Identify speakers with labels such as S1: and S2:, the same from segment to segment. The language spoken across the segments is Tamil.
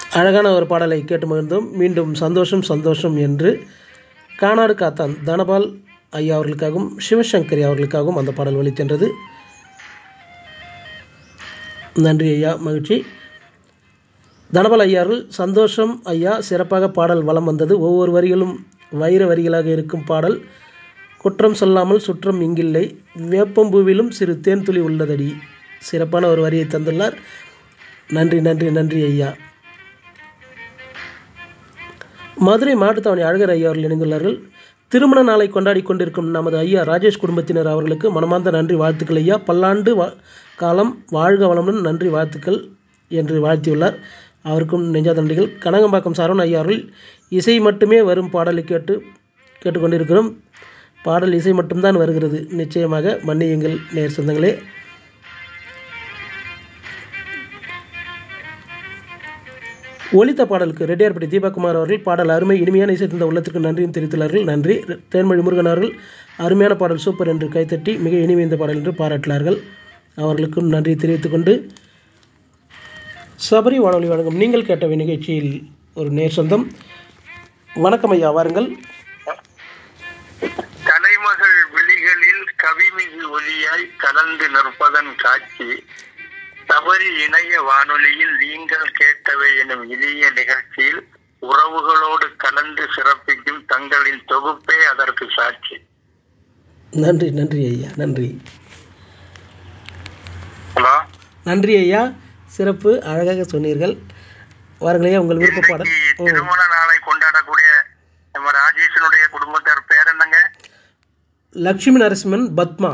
S1: அழகான ஒரு பாடலை கேட்டு மகிழ்ந்தோம் மீண்டும் சந்தோஷம் சந்தோஷம் என்று கானாடு காத்தான் தனபால் ஐயா அவர்களுக்காகவும் சிவசங்கரி அவர்களுக்காகவும் அந்த பாடல் ஒலித்தென்றது நன்றி ஐயா மகிழ்ச்சி தனபால் ஐயா அவர்கள் சந்தோஷம் ஐயா சிறப்பாக பாடல் வலம் வந்தது ஒவ்வொரு வரிகளும் வைர வரிகளாக இருக்கும் பாடல் குற்றம் சொல்லாமல் சுற்றம் இங்கில்லை வேப்பம்பூவிலும் சிறு தேன்துளி உள்ளதடி சிறப்பான ஒரு வரியை தந்துள்ளார் நன்றி நன்றி நன்றி ஐயா மதுரை மாட்டுத்தாவணி அழகர் ஐயா அவர்கள் இணைந்துள்ளார்கள் திருமண நாளை கொண்டாடி கொண்டிருக்கும் நமது ஐயா ராஜேஷ் குடும்பத்தினர் அவர்களுக்கு மனமார்ந்த நன்றி வாழ்த்துக்கள் ஐயா பல்லாண்டு வா காலம் வாழ்க வளமுடன் நன்றி வாழ்த்துக்கள் என்று வாழ்த்தியுள்ளார் அவருக்கும் நெஞ்சாத நன்றிகள் கனகம்பாக்கம் சரவண ஐயா அவர்கள் இசை மட்டுமே வரும் பாடலை கேட்டு கேட்டுக்கொண்டிருக்கிறோம் பாடல் இசை மட்டும்தான் வருகிறது நிச்சயமாக மன்னியுங்கள் நேர் சொந்தங்களே ஒலித்த பாடலுக்கு ரெட்டியார்பட்டி தீபக்குமார் அவர்கள் பாடல் அருமை இனிமையான இசை தந்த உள்ளத்திற்கு நன்றியும் தெரிவித்துள்ளார்கள் நன்றி தேன்மொழி முருகன் அவர்கள் அருமையான பாடல் சூப்பர் என்று கைத்தட்டி மிக இனிமை இந்த பாடல் என்று பாராட்டினார்கள் அவர்களுக்கும் நன்றி தெரிவித்துக்கொண்டு சபரி வானொலி வழங்கும் நீங்கள் கேட்ட நிகழ்ச்சியில் ஒரு நேர் சொந்தம் வணக்கம் ஐயா வாருங்கள்
S2: கலைமகள் விழிகளில் கவிமிகு ஒலியாய் கலந்து நிற்பதன் காட்சி தவறி இணைய வானொலியில் நீங்கள் கேட்டவை எனும் இனிய நிகழ்ச்சியில் உறவுகளோடு கலந்து சிறப்பிக்கும் தங்களின் தொகுப்பே அதற்கு சாட்சி
S1: நன்றி நன்றி ஐயா நன்றி
S2: ஹலோ
S1: நன்றி ஐயா சிறப்பு அழகாக சொன்னீர்கள் வாருங்கள் ஐயா உங்கள் விருப்ப பாடல்
S2: இன்னைக்கு திருமண நாளை கொண்டாடக்கூடிய நம்ம ராஜேஷனுடைய குடும்பத்தார் பேர் என்னங்க
S1: லக்ஷ்மி நரசிம்மன் பத்மா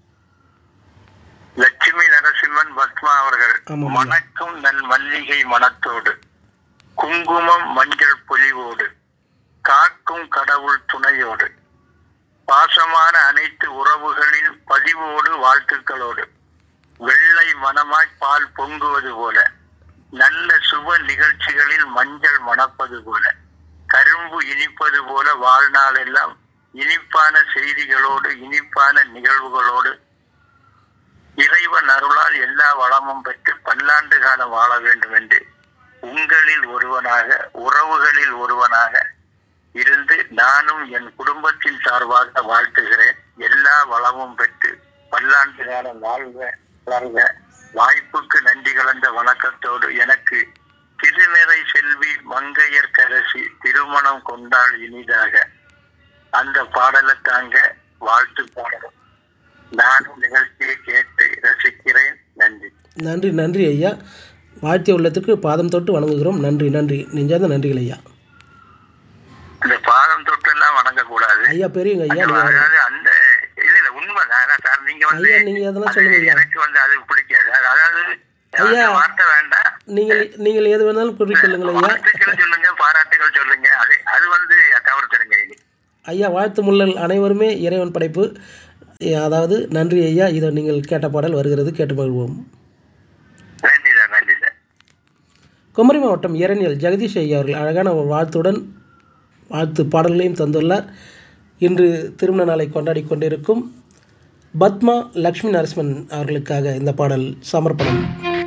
S2: லட்சுமி நரசிம்மன் பத்மா அவர்கள்
S1: ஆமாம்.
S2: மணக்கும் நல் மல்லிகை மணத்தோடு குங்குமம் மஞ்சள் பொலிவோடு காக்கும் கடவுள் துணையோடு பாசமான அனைத்து உறவுகளின் பதிவோடு வாழ்த்துக்களோடு வெள்ளை மனமாய் பால் பொங்குவது போல நல்ல சுப நிகழ்ச்சிகளில் மஞ்சள் மணப்பது போல கரும்பு இனிப்பது போல வாழ்நாள் எல்லாம் இனிப்பான செய்திகளோடு இனிப்பான நிகழ்வுகளோடு இறைவன் அருளால் எல்லா வளமும் பெற்று பல்லாண்டு காலம் வாழ வேண்டும் என்று உங்களில் ஒருவனாக உறவுகளில் ஒருவனாக இருந்து நானும் என் குடும்பத்தின் சார்பாக வாழ்த்துகிறேன் எல்லா வளமும் பெற்று பல்லாண்டு காலம் வாழ்க வளர்க வாய்ப்புக்கு நன்றி கலந்த வணக்கத்தோடு எனக்கு திருநிறை செல்வி மங்கையர்க்கரசி திருமணம் கொண்டாள் இனிதாக அந்த பாடலை தாங்க வாழ்த்து பாடலும் நானும் நிகழ்ச்சியை கேட்டு ரசிக்கிறேன் நன்றி
S1: நன்றி நன்றி ஐயா வாழ்த்திய உள்ளத்திற்கு பாதம் தொட்டு வணங்குகிறோம் நன்றி நன்றி நெஞ்சாத நன்றிகள் ஐயா
S2: இந்த பாதம் தொட்டெல்லாம் வணங்கக்கூடாது
S1: ஐயா பெரியவங்க ஐயா நீங்க
S2: அதாவது அந்த இதுல உண்மைதான் சார் நீங்க வந்து
S1: ஐயா நீங்க அதெல்லாம்
S2: அது
S1: சொல்லுங்க ஐயா
S2: எனக்கு வந்து அது பிடிக்காது அது- அதாவது
S1: ஐயா.
S2: அந்த வார்த்தை வேண்டாம்
S1: நீங்கள் நீங்கள் எது வேணாலும் குறிக்கொள்ளுங்கள் ஐயா
S2: வாழ்த்துக்கள் சொல்லுங்க பாராட்டுகள் சொல்லுங்க அது அது வந்து தவிர்த்துருங்க இனி
S1: ஐயா வாழ்த்து முள்ளல் அனைவருமே இறைவன் படைப்பு அதாவது நன்றி ஐயா இதோ நீங்கள் கேட்ட பாடல் வருகிறது கேட்டு மகிழ்வோம்
S2: நன்றி சார் நன்றி சார்
S1: குமரி மாவட்டம் இரணியல் ஜெகதீஷ் ஐயா அவர்கள் அழகான ஒரு வாழ்த்துடன் வாழ்த்து பாடல்களையும் தந்துள்ளார் இன்று திருமண நாளை கொண்டாடி கொண்டிருக்கும் பத்மா லக்ஷ்மி நரசிம்மன் அவர்களுக்காக இந்த பாடல் சமர்ப்பணம்